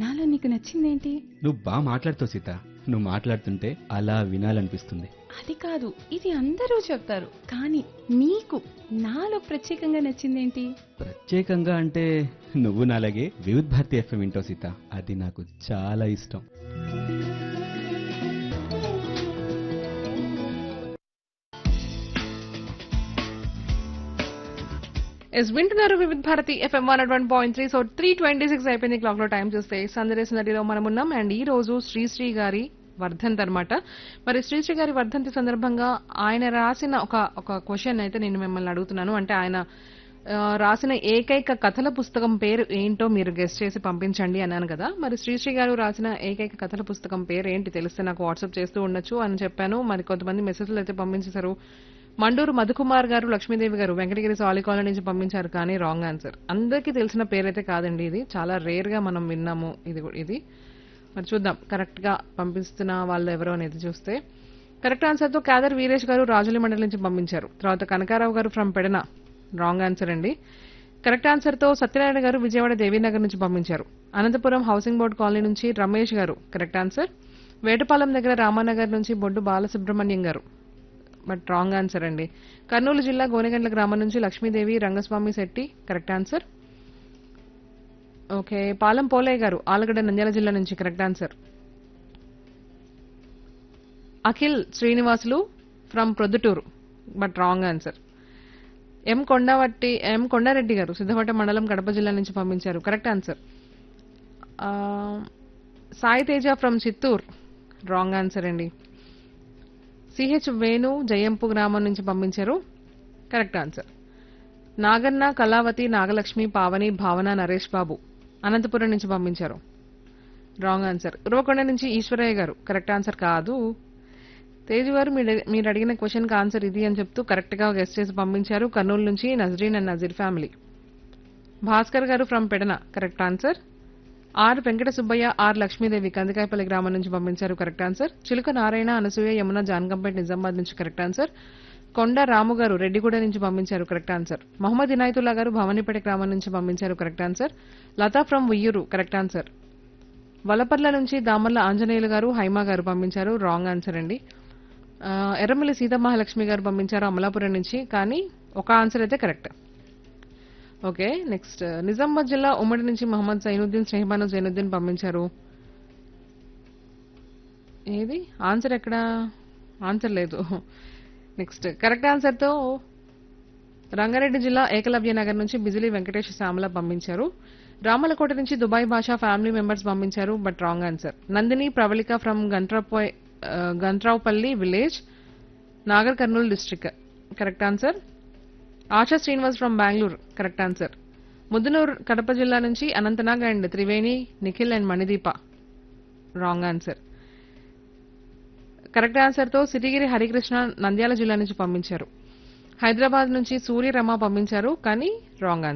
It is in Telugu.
నాలో నీకు నచ్చిందేంటి నువ్వు బాగా మాట్లాడుతావు సీత నువ్వు మాట్లాడుతుంటే అలా వినాలనిపిస్తుంది అది కాదు ఇది అందరూ చెప్తారు కానీ నీకు నాలో ప్రత్యేకంగా నచ్చిందేంటి ప్రత్యేకంగా అంటే నువ్వు నాలాగే వివిధ్ భారతి ఎఫ్ఎం వింటావు సీత అది నాకు చాలా ఇష్టం ఎస్ వింటున్నారు Vividh Bharati F M one one point three so three twenty six అయిపోయింది క్లాక్ లో టైం చూస్తే సందరేశ నదిలో మనం ఉన్నాం అండ్ ఈ రోజు శ్రీశ్రీ గారి వర్ధంతి అనమాట మరి శ్రీశ్రీ గారి వర్ధంతి సందర్భంగా ఆయన రాసిన ఒక ఒక క్వశ్చన్ అయితే నేను మిమ్మల్ని అడుగుతున్నాను అంటే ఆయన ఆ, రాసిన ఏకైక కథల పుస్తకం పేరు ఏంటో మీరు గెస్ట్ చేసి పంపించండి అన్నాను కదా మరి శ్రీశ్రీ గారు రాసిన ఏకైక కథల పుస్తకం పేరు ఏంటి తెలిస్తే నాకు వాట్సాప్ చేస్తూ ఉండొచ్చు అని చెప్పాను మరి కొంతమంది మెసేజ్లు అయితే పంపించేశారు మండూరు మధుకుమార్ గారు లక్ష్మీదేవి గారు వెంకటగిరి సాలి కాలనీ నుంచి పంపించారు కానీ రాంగ్ ఆన్సర్ అందరికీ తెలిసిన పేరైతే కాదండి ఇది చాలా రేర్ గా మనం విన్నాము ఇది కూడా- ఇది మరి చూద్దాం కరెక్ట్ గా పంపిస్తున్న వాళ్ళు ఎవరో అనేది చూస్తే కరెక్ట్ ఆన్సర్ తో కాదర్ వీరేష్ గారు రాజుల మండలి నుంచి పంపించారు తర్వాత Kanakarao garu from Pedana wrong answer అండి కరెక్ట్ ఆన్సర్ తో సత్యనారాయణ గారు విజయవాడ దేవీనగర్ నుంచి పంపించారు అనంతపురం హౌసింగ్ బోర్డ్ కాలనీ నుంచి రమేష్ గారు కరెక్ట్ ఆన్సర్ వేటపాలెం దగ్గర రామానగర్ నుంచి బొడ్డు బాలసుబ్రహ్మణ్యం గారు బట్ రాంగ్ ఆన్సర్ అండి కర్నూలు జిల్లా గోనెగండ్ల గ్రామం నుంచి Lakshmidevi Rangaswamy Shetty correct answer okay Palem Polaiah garu Allagadda Nandyal జిల్లా నుంచి correct answer Akhil Srinivasulu from Proddatur but wrong answer M Kondavatti M Kondareddy garu Siddhavata మండలం కడప జిల్లా నుంచి పంపించారు కరెక్ట్ ఆన్సర్ ఆ, Sai Teja from Chittoor wrong answer అండి సిహెచ్ వేణు జయంపు గ్రామం నుంచి పంపించారు కరెక్ట్ ఆన్సర్ నాగన్న కళావతి నాగలక్ష్మి పావని భావన నరేష్ బాబు అనంతపురం నుంచి పంపించారు రాంగ్ ఆన్సర్ ఉరవకొండ నుంచి ఈశ్వరయ్య గారు కరెక్ట్ ఆన్సర్ కాదు తేజు గారు మీరు- మీరు అడిగిన క్వశ్చన్ కి ఆన్సర్ ఇది అని చెప్తూ కరెక్ట్ గా గెస్ట్ చేసి పంపించారు కర్నూలు నుంచి Nazreen and Nazeer family Bhaskar garu from Pedana correct answer R Venkata Subbaiah R Lakshmidevi Kandikayapalli గ్రామం నుంచి పంపించారు కరెక్ట్ ఆన్సర్ చిలుక నారాయణ అనసూయ యమున జాన్కంపేట్ నిజామాబాద్ నుంచి కరెక్ట్ ఆన్సర్ కొండ రాము గారు రెడ్డిగూడ నుంచి పంపించారు కరెక్ట్ ఆన్సర్ మహమ్మద్ ఇనాయతుల్లా గారు భవానీపేట గ్రామం నుంచి పంపించారు correct answer Latha from Uyyuru correct answer Valaparla నుంచి దామర్ల ఆంజనేయులు గారు హైమా గారు పంపించారు రాంగ్ ఆన్సర్ అండి ఆ, ఎర్రమల్లి సీతమహాలక్ష్మి గారు పంపించారు అమలాపురం నుంచి కానీ ఒక ఆన్సర్ అయితే కరెక్ట్ ఓకే నెక్స్ట్ నిజామాబాద్ జిల్లా ఉమ్మడి నుంచి మహమ్మద్ జైనుద్దీన్ స్నేహబాను జైనుద్దీన్ పంపించారు ఏది ఆన్సర్ ఎక్కడ ఆన్సర్ లేదు నెక్స్ట్ కరెక్ట్ ఆన్సర్తో రంగారెడ్డి జిల్లా ఏకలవ్య నగర్ నుంచి బిజిలీ వెంకటేష్ శ్యామల పంపించారు రామలకోట నుంచి దుబాయ్ భాషా ఫ్యామిలీ మెంబర్స్ పంపించారు but wrong answer Nandini Pravallika from గంట్రాపోయ్ Gantravupalli village Nagar Kurnool district correct answer Asha Srinivas from Bengaluru correct answer Muddanur Kadapa జిల్లా నుంచి Ananthanag and Triveni Nikhil and Manideepa wrong answer correct answer తో సిరిగిరి హరికృష్ణ నంద్యాల జిల్లా నుంచి పంపించారు హైదరాబాద్ నుంచి సూర్యరమ పంపించారు కానీ రాంగ్ ఆన్సర్